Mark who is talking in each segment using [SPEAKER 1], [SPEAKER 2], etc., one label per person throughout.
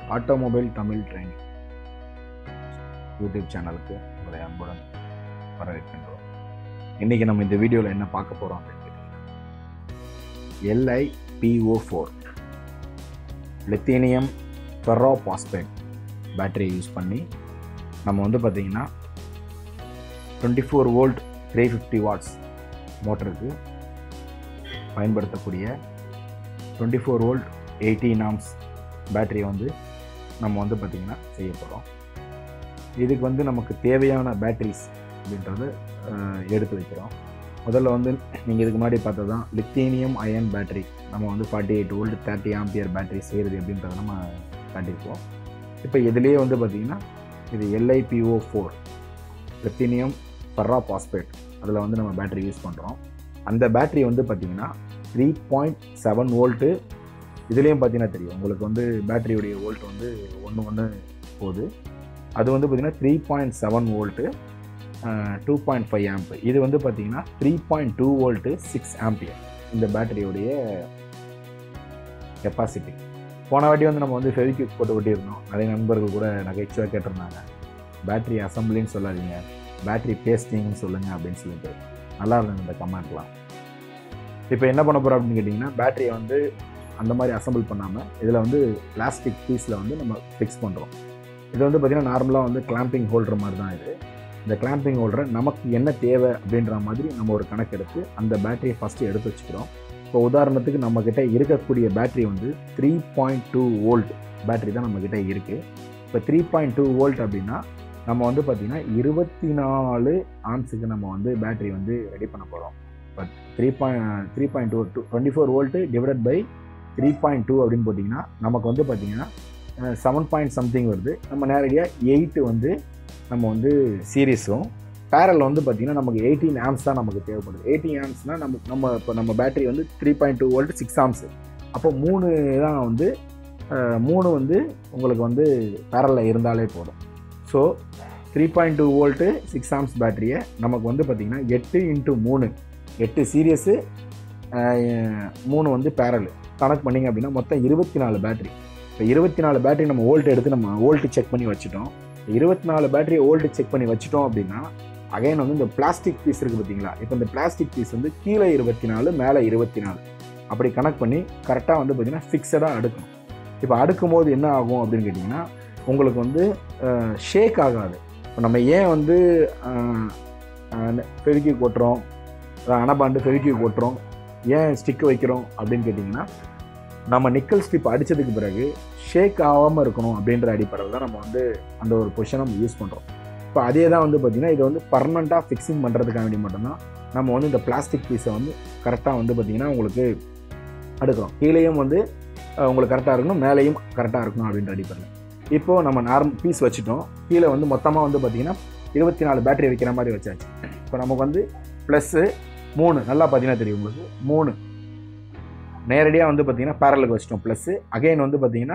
[SPEAKER 1] automobile Tamil training YouTube சேனலுக்கு உங்களை அன்புடன் வரவேற்கின்றோம் இன்றைக்கி நம்ம இந்த வீடியோவில் என்ன பார்க்க போகிறோம் அப்படின்னு கேட்டிங்கன்னா L I P O four lithium ferro phosphate பேட்டரியை யூஸ் பண்ணி நம்ம வந்து பார்த்திங்கன்னா twenty four volt three fifty watts மோட்டருக்கு பயன்படுத்தக்கூடிய twenty four volt eighteen amps பேட்டரியை வந்து நம்ம வந்து பார்த்திங்கன்னா செய்ய போகிறோம் இதுக்கு வந்து நமக்கு தேவையான பேட்டரிஸ் அப்படின்றத அஹ், எடுத்து வைக்கிறோம் முதல்ல வந்து நீங்கள் இதுக்கு முன்னாடி பார்த்தது தான் லித்தீனியம் அயன் பேட்டரி நம்ம வந்து forty eight volt thirty ampere battery செய்கிறது அப்படின்றத நம்ம காட்டியிருப்போம் இப்போ இதுலேயே வந்து பார்த்திங்கன்னா இது எல்ஐபிஓ ஃபோர் லித்தீனியம் பர்ரா பாஸ்பேட் அதில் வந்து நம்ம பேட்டரி யூஸ் பண்ணுறோம் அந்த பேட்டரி வந்து பார்த்திங்கன்னா த்ரீ பாயிண்ட் செவன் வோல்ட்டு இதுலேயும் பார்த்தீங்கன்னா தெரியும் உங்களுக்கு வந்து பேட்டரியுடைய வோல்ட் வந்து ஒன்று ஒன்று போகுது அது வந்து பார்த்திங்கன்னா three point seven volt two point five amp இது வந்து பார்த்திங்கன்னா three point two volt six ampere இந்த பேட்டரியுடைய கெப்பாசிட்டி போன வாட்டி வந்து நம்ம வந்து ஃபெவிக்யூக் போட்டு ஒட்டியிருந்தோம் நிறைய நண்பர்கள் கூட நகைச்சுவாக கேட்டிருந்தாங்க பேட்டரி அசம்பிளின்னு சொல்லாதீங்க பேட்டரி பேஸ்டிங்னு சொல்லுங்கள் அப்படின்னு சொல்லிட்டு நல்லா இருந்தது இந்த கமெண்ட்லாம் இப்போ என்ன பண்ண போகிறோம் அப்படின்னு கேட்டிங்கன்னா பேட்டரியை வந்து அந்த மாதிரி அசம்பிள் பண்ணாமல் இதில் வந்து பிளாஸ்டிக் பீஸில் வந்து நம்ம ஃபிக்ஸ் பண்ணுறோம் இது வந்து பார்த்திங்கன்னா நார்மலாக வந்து கிளாம்பிங் ஹோல்டர் மாதிரி தான் இது இந்த கிளாம்பிங் ஹோல்டரை நமக்கு என்ன தேவை அப்படின்ற மாதிரி நம்ம ஒரு கணக்கு எடுத்து அந்த பேட்டரியை ஃபஸ்ட்டு எடுத்து வச்சுக்கிறோம் இப்போ உதாரணத்துக்கு நம்மக்கிட்ட இருக்கக்கூடிய பேட்டரி வந்து three point two volt battery தான் நம்மக்கிட்ட இருக்குது இப்போ த்ரீ பாயிண்ட் டூ வோல்ட் அப்படின்னா நம்ம வந்து பார்த்திங்கன்னா இருபத்தி நாலு ஆம்ஸுக்கு நம்ம வந்து பேட்டரி வந்து ரெடி பண்ண போகிறோம் இப்போ three point three point two two twenty four volt divided by three point two அப்படின்னு போட்டிங்கன்னா நமக்கு வந்து பார்த்திங்கன்னா செவன் பாயிண்ட் சம்திங் வருது நம்ம நேரடியாக எயிட்டு வந்து நம்ம வந்து சீரீஸும் பேரல் வந்து பார்த்திங்கன்னா நமக்கு எயிட்டீன் ஆம்ஸ் தான் நமக்கு தேவைப்படுது எயிட்டீன் ஆம்ஸ்னால் நம்ம நம்ம இப்போ நம்ம பேட்டரி வந்து three point two volt six amps அப்போ மூணு தான் வந்து அஹ், மூணு வந்து உங்களுக்கு வந்து பேரலில் இருந்தாலே போதும் so three point two volt six amps பேட்டரியை நமக்கு வந்து பார்த்திங்கன்னா எட்டு இன்ட்டு மூணு எட்டு சீரியஸு மூணு வந்து பேரல் கணக்கு பண்ணிங்க அப்படின்னா மொத்தம் இருபத்தி நாலு பேட்டரி இப்போ இருபத்தி நாலு பேட்டரி நம்ம வோல்ட் எடுத்து நம்ம வோல்ட் செக் பண்ணி வச்சுட்டோம் இருபத்தி நாலு பேட்டரியை வோல்ட் செக் பண்ணி வச்சுட்டோம் அப்படின்னா அகைன் வந்து இந்த பிளாஸ்டிக் பீஸ் இருக்குது பார்த்தீங்களா இப்போ இந்த பிளாஸ்டிக் பீஸ் வந்து கீழே இருபத்தி நாலு மேலே இருபத்தி நாலு அப்படி கணக்கு பண்ணி கரெக்டாக வந்து பார்த்திங்கன்னா ஃபிக்ஸடாக அடுக்கணும் இப்போ அடுக்கும் போது என்ன ஆகும் அப்படின்னு கேட்டிங்கன்னா உங்களுக்கு வந்து ஷேக் ஆகாது இப்போ நம்ம ஏன் வந்து ஃபெவிக்யூ கொட்டுறோம் அனபாண்டு ஃபெவிக்யூ கொட்டுறோம் ஏன் ஸ்டிக் வைக்கிறோம் அப்படின்னு கேட்டிங்கன்னா நம்ம நிக்கல் ஸ்டிப் அடித்ததுக்கு பிறகு ஷேக் ஆகாமல் இருக்கணும் அப்படின்ற அடிப்படையில் தான் நம்ம வந்து அந்த ஒரு பொசிஷனை நம்ம யூஸ் பண்ணுறோம் இப்போ அதே தான் வந்து பார்த்திங்கன்னா இது வந்து பர்மனெண்ட்டாக ஃபிக்ஸிங் பண்ணுறதுக்காக வேண்டி மட்டும்தான் நம்ம வந்து இந்த பிளாஸ்டிக் பீஸை வந்து கரெக்டாக வந்து பார்த்திங்கன்னா உங்களுக்கு அடுக்கிறோம் கீழேயும் வந்து அஹ், உங்களுக்கு கரெக்டாக இருக்கணும் மேலேயும் கரெக்டாக இருக்கணும் அப்படின்ற அடிப்படையில் இப்போது நம்ம நார்மல் பீஸ் வச்சுட்டோம் கீழே வந்து மொத்தமாக வந்து பார்த்திங்கன்னா இருபத்தி நாலு பேட்டரி வைக்கிற மாதிரி வச்சாச்சு இப்போ நமக்கு வந்து ப்ளஸ்ஸு மூணு நல்லா பார்த்தீங்கன்னா தெரியும் உங்களுக்கு மூணு நேரடியாக வந்து பார்த்தீங்கன்னா பேரலுக்கு வச்சிட்டோம் ப்ளஸ்ஸு அகைன் வந்து பார்த்தீங்கன்னா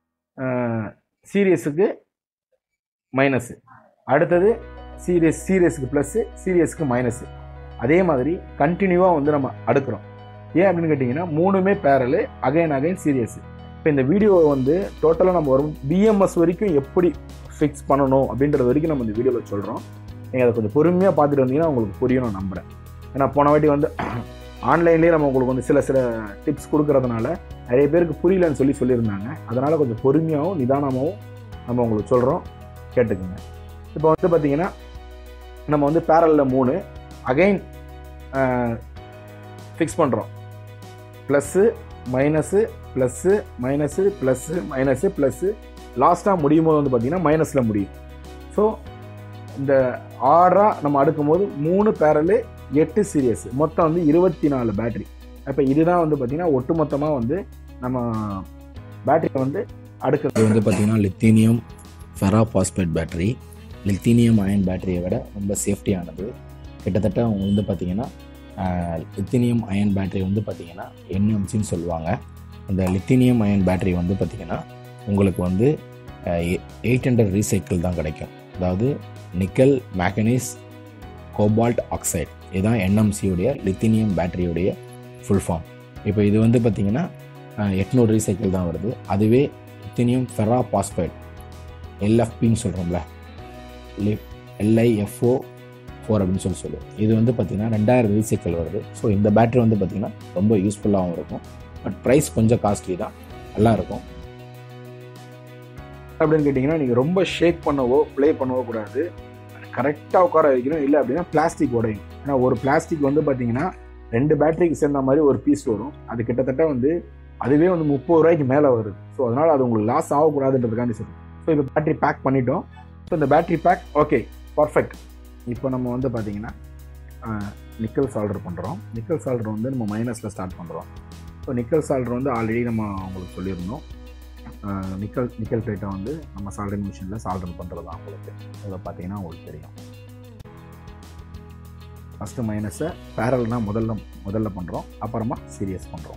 [SPEAKER 1] சீரியஸுக்கு மைனஸு அடுத்தது சீரியஸ் சீரியஸுக்கு ப்ளஸ்ஸு சீரியஸுக்கு மைனஸு அதே மாதிரி கண்டினியூவாக வந்து நம்ம அடுக்கிறோம் ஏன் அப்படின்னு கேட்டிங்கன்னா மூணுமே பேரலு அகைன் அகைன் சீரியஸ் இப்போ இந்த வீடியோ வந்து டோட்டலாக நம்ம வரும் பிஎம்எஸ் வரைக்கும் எப்படி ஃபிக்ஸ் பண்ணணும் அப்படின்றது வரைக்கும் நம்ம இந்த வீடியோவில் சொல்கிறோம் நீங்கள் அதை கொஞ்சம் பொறுமையாக பார்த்துட்டு வந்தீங்கன்னா உங்களுக்கு புரியும் நான் நம்புகிறேன் ஏன்னா போன வாட்டி வந்து ஆன்லைன்லேயே நம்ம உங்களுக்கு வந்து சில சில டிப்ஸ் கொடுக்கறதுனால நிறைய பேருக்கு புரியலன்னு சொல்லி சொல்லியிருந்தாங்க அதனால் கொஞ்சம் பொறுமையாகவும் நிதானமாகவும் நம்ம உங்களுக்கு சொல்கிறோம் கேட்டுக்குங்க இப்போ வந்து பார்த்தீங்கன்னா நம்ம வந்து பேரலில் மூணு அகைன் ஃபிக்ஸ் பண்ணுறோம் plus minus plus minus plus minus plus லாஸ்ட்டாக முடியும் போது வந்து பார்த்திங்கன்னா மைனஸில் முடியும் ஸோ இந்த ஆர்டராக நம்ம அடுக்கும் போது மூணு பேரலு எட்டு சீரியஸ் மொத்தம் வந்து இருபத்தி நாலு பேட்டரி இப்போ இதுதான் வந்து பார்த்திங்கன்னா ஒட்டுமொத்தமாக வந்து நம்ம பேட்டரி வந்து அடுக்கிறது வந்து பார்த்திங்கன்னா lithium ferro phosphate battery lithium ion பேட்டரியை விட ரொம்ப சேஃப்டியானது கிட்டத்தட்ட அவங்க வந்து பார்த்திங்கன்னா லித்தீனியம் அயன் பேட்டரி வந்து பார்த்திங்கன்னா என்எம்சின்னு சொல்லுவாங்க அந்த லித்தீனியம் அயன் பேட்டரி வந்து பார்த்திங்கன்னா உங்களுக்கு வந்து எயிட் ஹண்ட்ரட் ரீசைக்கிள் தான் கிடைக்கும் அதாவது நிக்கல் மேக்கனீஸ் கோபால்ட் ஆக்சைடு இதுதான் என்எம்சியுடைய லித்தினியம் பேட்டரியுடைய ஃபுல் ஃபார்ம் இப்போ இது வந்து பார்த்திங்கன்னா எட்நூறு ரீசைக்கிள் தான் வருது அதுவே லித்தினியம் ஃபெரா பாஸ்பேட் எல்எஃபின்னு சொல்கிறோம்ல எல்ஐஎஃப்ஓ ஃபோர் அப்படின்னு சொல்லி சொல்லுவோம் இது வந்து பார்த்திங்கன்னா ரெண்டாயிரம் ரீசைக்கிள் வருது ஸோ இந்த பேட்டரி வந்து பார்த்திங்கன்னா ரொம்ப யூஸ்ஃபுல்லாகவும் இருக்கும் பட் ப்ரைஸ் கொஞ்சம் காஸ்ட்லி தான் நல்லா இருக்கும் அப்படின்னு கேட்டிங்கன்னா நீங்கள் ரொம்ப ஷேக் பண்ணவோ ப்ளே பண்ணவோ கூடாது கரெக்டாக உட்கார வைக்கணும் இல்லை அப்படின்னா பிளாஸ்டிக் உடையும் ஏன்னா ஒரு பிளாஸ்டிக் வந்து பார்த்தீங்கன்னா ரெண்டு பேட்டரிக்கு சேர்ந்த மாதிரி ஒரு பீஸ் வரும் அது கிட்டத்தட்ட வந்து அதுவே வந்து முப்பது ரூபாய்க்கு மேலே வருது ஸோ அதனால் அது உங்களுக்கு லாஸ் ஆகக்கூடாதுன்றதுக்காண்டி சொல்லி ஸோ இப்போ பேட்டரி பேக் பண்ணிட்டோம் ஸோ இந்த பேட்டரி பேக் ஓகே பர்ஃபெக்ட் இப்போ நம்ம வந்து பார்த்தீங்கன்னா நிக்கல் சால்டர் பண்ணுறோம் நிக்கல் சால்டர் வந்து நம்ம மைனஸில் ஸ்டார்ட் பண்ணுறோம் ஸோ நிக்கல் சால்டர் வந்து ஆல்ரெடி நம்ம உங்களுக்கு சொல்லியிருந்தோம் நிக்கல் நிக்கல் பிளேட்டை வந்து நம்ம சால்டரிங் மிஷினில் சால்டர் பண்ணுறது தான் உங்களுக்கு இதை பார்த்தீங்கன்னா உங்களுக்கு தெரியும் ஃபஸ்ட்டு மைனஸை பேரல்னா முதல்ல முதல்ல பண்ணுறோம் அப்புறமா சீரியஸ் பண்ணுறோம்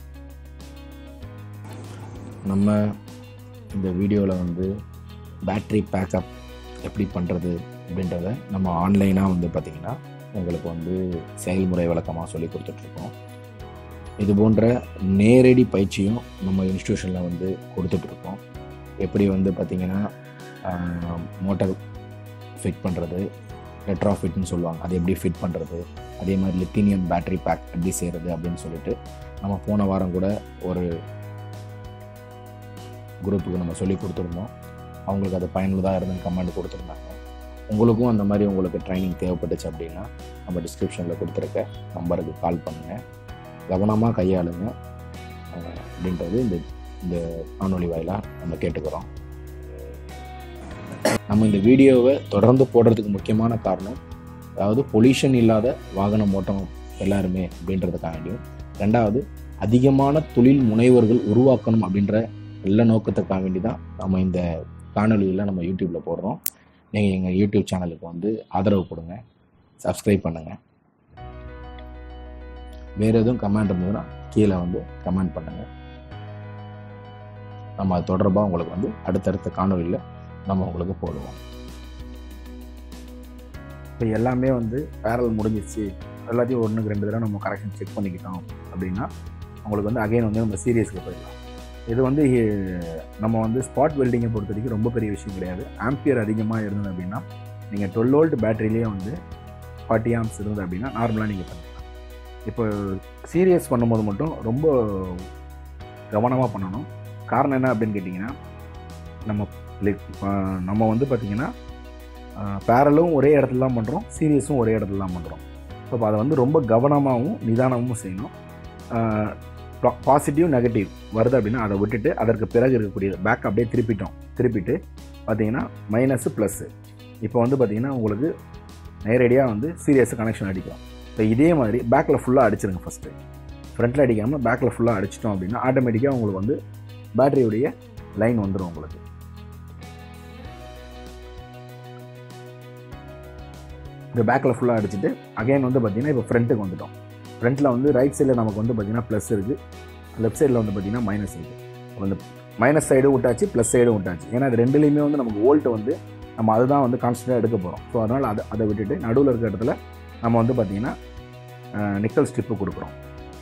[SPEAKER 1] நம்ம இந்த வீடியோவில் வந்து பேட்ரி பேக்கப் எப்படி பண்ணுறது அப்படின்றத நம்ம ஆன்லைனாக வந்து பார்த்திங்கன்னா உங்களுக்கு வந்து செயல்முறை விளக்கமாக சொல்லி கொடுத்துட்ருக்கோம் இது போன்ற நேரடி பயிற்சியும் நம்ம இன்ஸ்டியூஷனில் வந்து கொடுத்துட்ருக்கோம் எப்படி வந்து பார்த்திங்கன்னா மோட்டார் ஃபிட் பண்ணுறது ரெட்ரா ஃபிட்னு சொல்லுவாங்க அது எப்படி ஃபிட் பண்ணுறது அதே மாதிரி லித்தினியம் பேட்டரி பேக் எப்படி செய்கிறது அப்படின்னு சொல்லிட்டு நம்ம போன வாரம் கூட ஒரு குரூப்புக்கு நம்ம சொல்லி கொடுத்துருந்தோம் அவங்களுக்கு அது பயனுள்ளதாக இருந்து கமெண்ட் கொடுத்துருந்தாங்க உங்களுக்கும் அந்த மாதிரி உங்களுக்கு ட்ரைனிங் தேவைப்பட்டுச்சு அப்படின்னா நம்ம டிஸ்கிரிப்ஷனில் கொடுத்துருக்க நம்பருக்கு கால் பண்ணுங்கள் கவனமாக கையாளுங்க அப்படின்றது இந்த இந்த காணொலி வாயிலாக நம்ம கேட்டுக்கிறோம் நம்ம இந்த வீடியோவை தொடர்ந்து போடுறதுக்கு முக்கியமான காரணம் அதாவது பொல்யூஷன் இல்லாத வாகனம் ஓட்டம் எல்லாருமே அப்படின்றதுக்காண்டியும் ரெண்டாவது அதிகமான தொழில் முனைவர்கள் உருவாக்கணும் அப்படின்ற நல்ல நோக்கத்துக்காக வேண்டி தான் நம்ம இந்த காணொலியில் நம்ம யூடியூப்பில் போடுறோம் நீங்கள் எங்கள் யூடியூப் சேனலுக்கு வந்து ஆதரவு கொடுங்க சப்ஸ்கிரைப் பண்ணுங்கள் வேறு எதுவும் கமெண்ட் இருந்ததுன்னா கீழே வந்து கமெண்ட் பண்ணுங்கள் நம்ம அது தொடர்பாக உங்களுக்கு வந்து அடுத்தடுத்த காணொலியில் நம்ம உங்களுக்கு போடுவோம் இப்போ எல்லாமே வந்து பேரல் முடிஞ்சிருச்சு எல்லாத்தையும் ஒன்றுக்கு ரெண்டு தடவை நம்ம கரெக்ஷன் செக் பண்ணிக்கிட்டோம் அப்படின்னா உங்களுக்கு வந்து அகைன் வந்து நம்ம சீரியஸ்க்கு போயிடலாம் இது வந்து நம்ம வந்து ஸ்பாட் வெல்டிங்கை பொறுத்த வரைக்கும் ரொம்ப பெரிய விஷயம் கிடையாது ஆம்பியர் அதிகமாக இருந்தது அப்படின்னா நீங்கள் டுவெல் வோல்ட் பேட்டரியிலே வந்து ஃபார்ட்டி ஆம்ஸ் இருந்தது அப்படின்னா நார்மலாக நீங்கள் பண்ணிக்கலாம் இப்போ சீரியஸ் பண்ணும்போது மட்டும் ரொம்ப கவனமாக பண்ணணும் காரணம் என்ன அப்படின்னு கேட்டிங்கன்னா நம்ம நம்ம வந்து பார்த்திங்கன்னா பேரலும் ஒரே இடத்துல தான் பண்ணுறோம் சீரியஸும் ஒரே இடத்துல தான் பண்ணுறோம் ஸோ அதை வந்து ரொம்ப கவனமாகவும் நிதானமும் செய்யணும் பாசிட்டிவ் நெகட்டிவ் வருது அப்படின்னா அதை விட்டுட்டு அதற்கு பிறகு இருக்கக்கூடிய பேக் அப்படியே திருப்பிட்டோம் திருப்பிட்டு பார்த்தீங்கன்னா மைனஸு ப்ளஸ்ஸு இப்போ வந்து பார்த்திங்கன்னா உங்களுக்கு நேரடியாக வந்து சீரியஸை கனெக்ஷன் அடிக்கும் இப்போ இதே மாதிரி பேக்கில் ஃபுல்லாக அடிச்சிருங்க ஃபஸ்ட்டு ஃப்ரண்ட்டில் அடிக்காமல் பேக்கில் ஃபுல்லாக அடிச்சிட்டோம் அப்படின்னா ஆட்டோமேட்டிக்காக உங்களுக்கு வந்து பேட்டரியுடைய லைன் வந்துடும் உங்களுக்கு இந்த பேக்கில் ஃபுல்லாக அடிச்சுட்டு அகைன் வந்து பார்த்திங்கன்னா இப்போ ஃப்ரண்ட்டுக்கு வந்துட்டோம் ஃப்ரண்ட்டில் வந்து ரைட் சைடில் நமக்கு வந்து பார்த்திங்கன்னா ப்ளஸ் இருக்குது லெஃப்ட் சைடில் வந்து பார்த்திங்கன்னா மைனஸ் இருக்குது அந்த மைனஸ் சைடும் விட்டாச்சு ப்ளஸ் சைடும் விட்டாச்சு ஏன்னா அது ரெண்டுலேயுமே வந்து நமக்கு வோல்ட் வந்து நம்ம அதுதான் வந்து கான்ஸ்டண்ட்டாக எடுக்க போகிறோம் ஸோ அதனால் அதை அதை விட்டுட்டு நடுவில் இருக்க இடத்துல நம்ம வந்து பார்த்திங்கன்னா நிக்கல் ஸ்ட்ரிப்பு கொடுக்குறோம்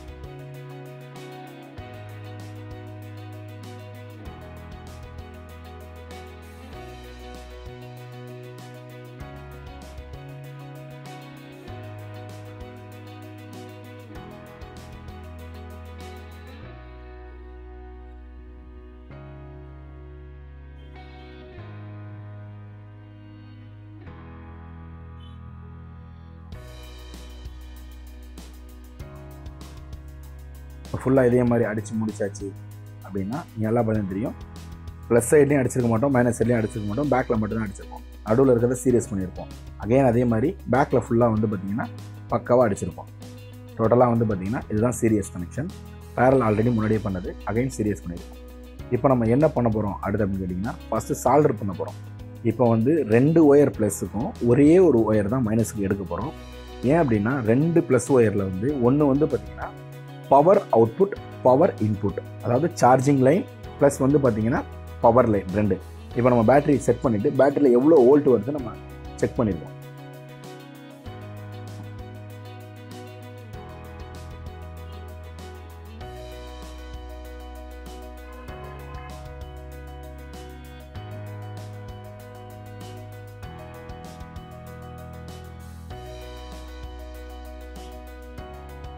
[SPEAKER 1] இப்போ ஃபுல்லாக இதே மாதிரி அடித்து முடிச்சாச்சு அப்படின்னா நீங்கள் எல்லா பதிலும் தெரியும் ப்ளஸ் சைட்லேயும் அடிச்சிருக்க மாட்டோம் மைனஸ் சைட்லேயும் அடிச்சிருக்க மாட்டோம் பேக்கில் மட்டும்தான் அடிச்சிருப்போம் நடுவில் இருக்கிறத சீரியஸ் பண்ணியிருப்போம் அகைன் அதே மாதிரி பேக்கில் ஃபுல்லாக வந்து பார்த்திங்கன்னா பக்காவாக அடிச்சிருப்போம் டோட்டலாக வந்து பார்த்திங்கன்னா இதுதான் சீரியஸ் கனெக்ஷன் பேரல் ஆல்ரெடி முன்னாடியே பண்ணது அகைன் சீரியஸ் பண்ணியிருக்கோம் இப்போ நம்ம என்ன பண்ண போகிறோம் அடுத்து அப்படின்னு கேட்டிங்கன்னா ஃபஸ்ட்டு சால்டர் பண்ண போகிறோம் இப்போ வந்து ரெண்டு ஒயர் ப்ளஸுக்கும் ஒரே ஒரு ஒயர் தான் மைனஸுக்கு எடுக்க போகிறோம் ஏன் அப்படின்னா ரெண்டு ப்ளஸ் ஒயரில் வந்து ஒன்று வந்து பார்த்திங்கன்னா பவர் அவுட்புட் பவர் இன்புட் அதாவது சார்ஜிங் லைன் ப்ளஸ் வந்து பார்த்தீங்கன்னா பவர் லைன் ரெண்டு இப்போ நம்ம பேட்டரி செட் பண்ணிவிட்டு பேட்டரியில் எவ்வளோ வோல்ட் வருது நம்ம செக் பண்ணியிருக்கோம்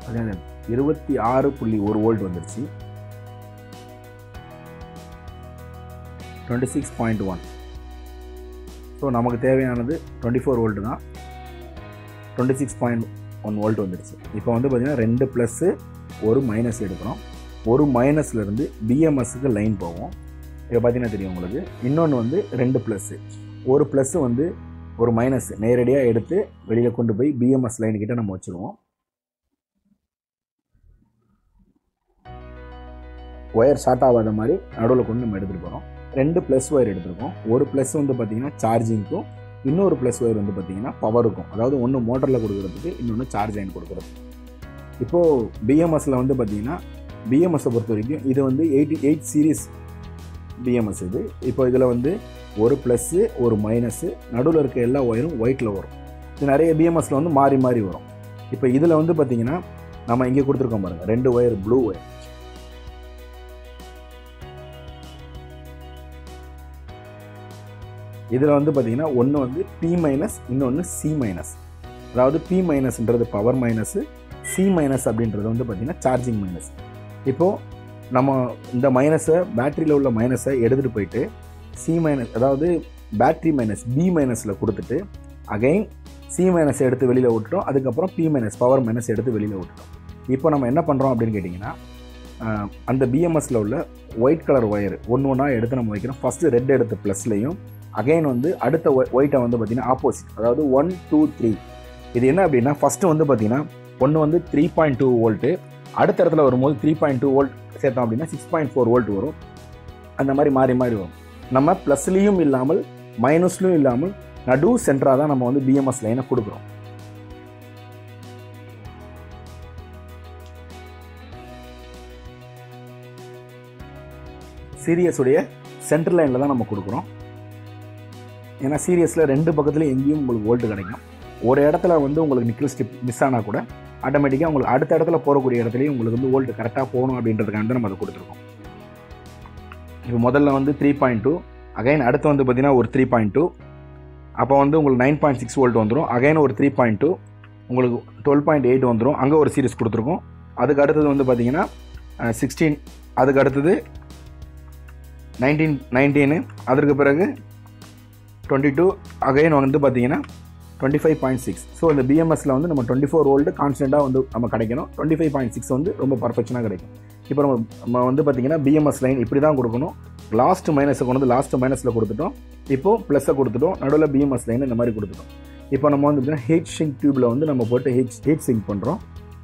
[SPEAKER 1] அது இருபத்தி ஆறு புள்ளி ஒரு வோல்ட் வந்துருச்சு twenty six point one so நமக்கு தேவையானது டுவெண்ட்டி ஃபோர் வோல்ட் தான் twenty six point one volt வந்துருச்சு இப்போ வந்து பார்த்திங்கன்னா ரெண்டு ப்ளஸ்ஸு ஒரு மைனஸ் எடுக்கிறோம் ஒரு மைனஸ்லேருந்து பிஎம்எஸ்க்கு லைன் போவோம் இப்போ பார்த்தீங்கன்னா தெரியும் உங்களுக்கு இன்னொன்று வந்து ரெண்டு ப்ளஸ்ஸு ஒரு ப்ளஸ்ஸு வந்து ஒரு மைனஸ் நேரடியாக எடுத்து வெளியில் கொண்டு போய் பிஎம்எஸ் லைன் கிட்ட நம்ம வச்சுருவோம் ஒயர் ஷார்ட் ஆகாத மாதிரி நடுவில் கொண்டு நம்ம எடுத்துகிட்டு போகிறோம் ரெண்டு ப்ளஸ் ஒயர் எடுத்திருக்கோம் ஒரு ப்ளஸ் வந்து பார்த்திங்கன்னா சார்ஜிங்க்கும் இன்னொரு ப்ளஸ் ஒயர் வந்து பார்த்திங்கன்னா பவருக்கும் அதாவது ஒன்று மோட்டரில் கொடுக்குறதுக்கு இன்னொன்று சார்ஜ் லைன் கொடுக்குறது இப்போது பிஎம்எஸில் வந்து பார்த்திங்கன்னா பிஎம்எஸை பொறுத்த வரைக்கும் இது வந்து எயிட்டி எயிட் சீரீஸ் பிஎம்எஸ் இது இப்போ இதில் வந்து ஒரு ப்ளஸ்ஸு ஒரு மைனஸு நடுவில் இருக்க எல்லா ஒயரும் ஒயிட்டில் வரும் இது நிறைய பிஎம்எஸில் வந்து மாறி மாறி வரும் இப்போ இதில் வந்து பார்த்திங்கன்னா நம்ம இங்கே கொடுத்துருக்கோம் பாருங்கள் ரெண்டு ஒயர் ப்ளூ ஒயர் இதில் வந்து பார்த்திங்கன்னா ஒன்று வந்து பி மைனஸ் இன்னொன்று சி மைனஸ் அதாவது பி மைனஸ்ன்றது பவர் மைனஸு சி மைனஸ் அப்படின்றது வந்து பார்த்திங்கன்னா சார்ஜிங் மைனஸ் இப்போது நம்ம இந்த மைனஸை பேட்டரியில் உள்ள மைனஸை எடுத்துகிட்டு போயிட்டு சி மைனஸ் அதாவது பேட்ரி மைனஸ் பி மைனஸில் கொடுத்துட்டு அகைன் சி மைனஸ் எடுத்து வெளியில் விட்டுட்டோம் அதுக்கப்புறம் பி மைனஸ் பவர் மைனஸ் எடுத்து வெளியில் விட்டுட்டோம் இப்போ நம்ம என்ன பண்ணுறோம் அப்படின்னு கேட்டிங்கன்னா ஆஹ், அந்த பிஎம்எஸில் உள்ள ஒயிட் கலர் ஒயர் ஒன்று ஒன்றா எடுத்து நம்ம வைக்கிறோம் ஃபஸ்ட்டு ரெட் எடுத்து ப்ளஸ்லையும் அகைன் வந்து அடுத்த ஒயிட்டை வந்து பார்த்திங்கன்னா ஆப்போசிட் அதாவது ஒன் டூ த்ரீ இது என்ன அப்படின்னா ஃபஸ்ட்டு வந்து பார்த்திங்கன்னா ஒன்று வந்து த்ரீ பாயிண்ட் டூ வோல்ட்டு அடுத்த இடத்துல வரும்போது த்ரீ பாயிண்ட் டூ வோல்ட் சேர்த்தோம் அப்படின்னா சிக்ஸ் பாயிண்ட் ஃபோர் வோல்ட் வரும் அந்த மாதிரி மாறி மாறி வரும் நம்ம ப்ளஸ்லேயும் இல்லாமல் மைனஸ்லையும் இல்லாமல் நடு சென்டராக தான் நம்ம வந்து பிஎம்எஸ் லைனை கொடுக்குறோம் சீரியஸுடைய சென்டர் லைனில் தான் நம்ம கொடுக்குறோம் ஏன்னா சீரியஸில் ரெண்டு பக்கத்துலையும் எங்கேயும் உங்களுக்கு வோல்ட் கிடைக்கும் ஒரு இடத்துல வந்து உங்களுக்கு நிக்கல் ஸ்டிப் மிஸ் ஆனால் கூட ஆட்டோமேட்டிக்காக உங்களுக்கு அடுத்த இடத்துல போகக்கூடிய இடத்துலையும் உங்களுக்கு வந்து வோல்ட் கரெக்டாக போகணும் அப்படின்றதுக்காக தான் நம்ம அதை கொடுத்துருக்கோம் இப்போ முதல்ல வந்து த்ரீ பாயிண்ட் டூ அகைன் அடுத்து வந்து பார்த்தீங்கன்னா ஒரு த்ரீ பாயிண்ட் டூ அப்போ வந்து உங்களுக்கு நைன் பாயிண்ட் சிக்ஸ் வோல்ட் வந்துடும் அகைன் ஒரு த்ரீ பாயிண்ட் டூ உங்களுக்கு டுவெல் பாயிண்ட் எயிட் வந்துடும் அங்கே ஒரு சீரிஸ் கொடுத்துருக்கோம் அதுக்கு அடுத்தது வந்து பார்த்தீங்கன்னா சிக்ஸ்டீன் அதுக்கு அடுத்தது நைன்டீன் நைன்டீனு அதற்கு பிறகு டுவெண்ட்டி டூ அகைன் வந்து பார்த்தீங்கன்னா twenty five point six so இந்த பிஎம்எஸ்ல வந்து நம்ம டுவெண்ட்டி ஃபோர் வோல்ட் கான்ஸ்டண்ட்டாக வந்து நம்ம கிடைக்கணும் டுவெண்ட்டி ஃபைவ் பாயிண்ட் சிக்ஸ் வந்து ரொம்ப பர்ஃபெக்ஷனாக கிடைக்கும் இப்போ நம்ம நம்ம வந்து பார்த்தீங்கன்னா பிஎம்எஸ் லைன் இப்படி தான் கொடுக்கணும் லாஸ்ட் மைனஸை கொண்டு வந்து லாஸ்ட் மைனஸில் கொடுத்துட்டோம் இப்போது ப்ளஸ்ஸை கொடுத்துட்டோம் நடுவில் பிஎம்எஸ் லைன் இந்த மாதிரி கொடுத்துட்டோம் இப்போ நம்ம வந்து பார்த்தீங்கன்னா ஹீட் சிங்க் டியூப்பில் வந்து நம்ம போட்டு ஹீட் ஹீட் சிங்க் பண்ணுறோம்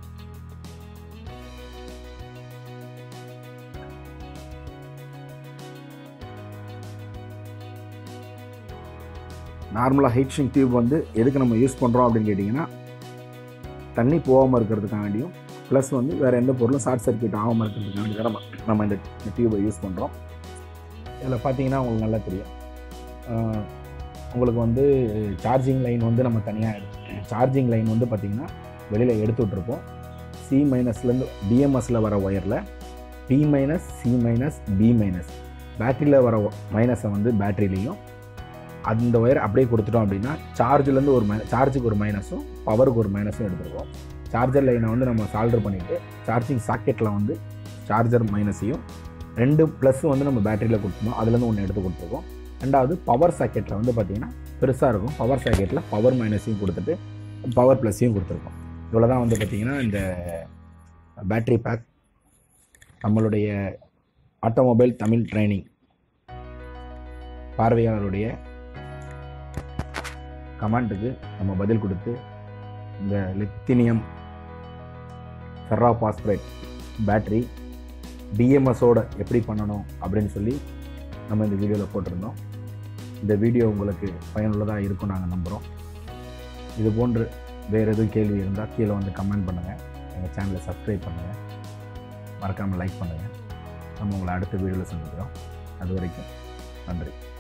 [SPEAKER 1] நார்மலாக ஹீட் ஷிங் டியூப் வந்து எதுக்கு நம்ம யூஸ் பண்ணுறோம் அப்படின்னு கேட்டிங்கன்னா தண்ணி போகாமல் இருக்கிறதுக்காண்டியும் ப்ளஸ் வந்து வேறு எந்த பொருளும் ஷார்ட் சர்க்யூட் ஆகாமல் இருக்கிறதுக்காண்டி தான் நம்ம நம்ம இந்த டியூபை யூஸ் பண்ணுறோம் இதில் பார்த்தீங்கன்னா உங்களுக்கு நல்லா தெரியும் ஆஹ் உங்களுக்கு வந்து சார்ஜிங் லைன் வந்து நம்ம தனியாக சார்ஜிங் லைன் வந்து பார்த்திங்கன்னா வெளியில் எடுத்து விட்ருப்போம் சி மைனஸ்லேருந்து பிஎம்எஸில் வர ஒயரில் B minus C minus B minus பேட்டரியில் வர மைனஸை வந்து பேட்டரியிலையும் அந்த ஒயர் அப்படியே கொடுத்துட்டோம் அப்படின்னா சார்ஜ்லேருந்து ஒரு மை சார்ஜுக்கு ஒரு மைனஸும் பவருக்கு ஒரு மைனஸும் எடுத்துருக்கோம் சார்ஜர் லைனை வந்து நம்ம சால்டர் பண்ணிவிட்டு சார்ஜிங் சாக்கெட்டில் வந்து சார்ஜர் மைனஸையும் ரெண்டு ப்ளஸ் வந்து நம்ம பேட்டரியில் கொடுத்துருந்தோம் அதுலேருந்து ஒன்று எடுத்து கொடுத்துருக்கோம் ரெண்டாவது பவர் சாக்கெட்டில் வந்து பார்த்திங்கன்னா பெருசாக இருக்கும் பவர் சாக்கெட்டில் பவர் மைனஸையும் கொடுத்துட்டு பவர் ப்ளஸையும் கொடுத்துருக்கோம் இவ்வளோ தான் வந்து பார்த்திங்கன்னா இந்த பேட்டரி பேக் நம்மளுடைய ஆட்டோமொபைல் தமிழ் ட்ரைனிங் பார்வையாளருடைய கமெண்ட்டுக்கு நம்ம பதில் கொடுத்து இந்த லித்தினியம் ஃபெர்ரா பாஸ்பரேட் பேட்டரி பிஎம்எஸோட எப்படி பண்ணணும் அப்படின்னு சொல்லி நம்ம இந்த வீடியோவில் போட்டிருந்தோம் இந்த வீடியோ உங்களுக்கு பயனுள்ளதாக இருக்கும் நாங்கள் நம்புகிறோம் இது போன்று வேறு எதுவும் கேள்வி இருந்தால் கீழே வந்து கமெண்ட் பண்ணுங்கள் எங்கள் சேனலை சப்ஸ்கிரைப் பண்ணுங்கள் மறக்காமல் லைக் பண்ணுங்கள் நம்ம உங்களை அடுத்த வீடியோவில் சந்திக்கிறோம் அது வரைக்கும் நன்றி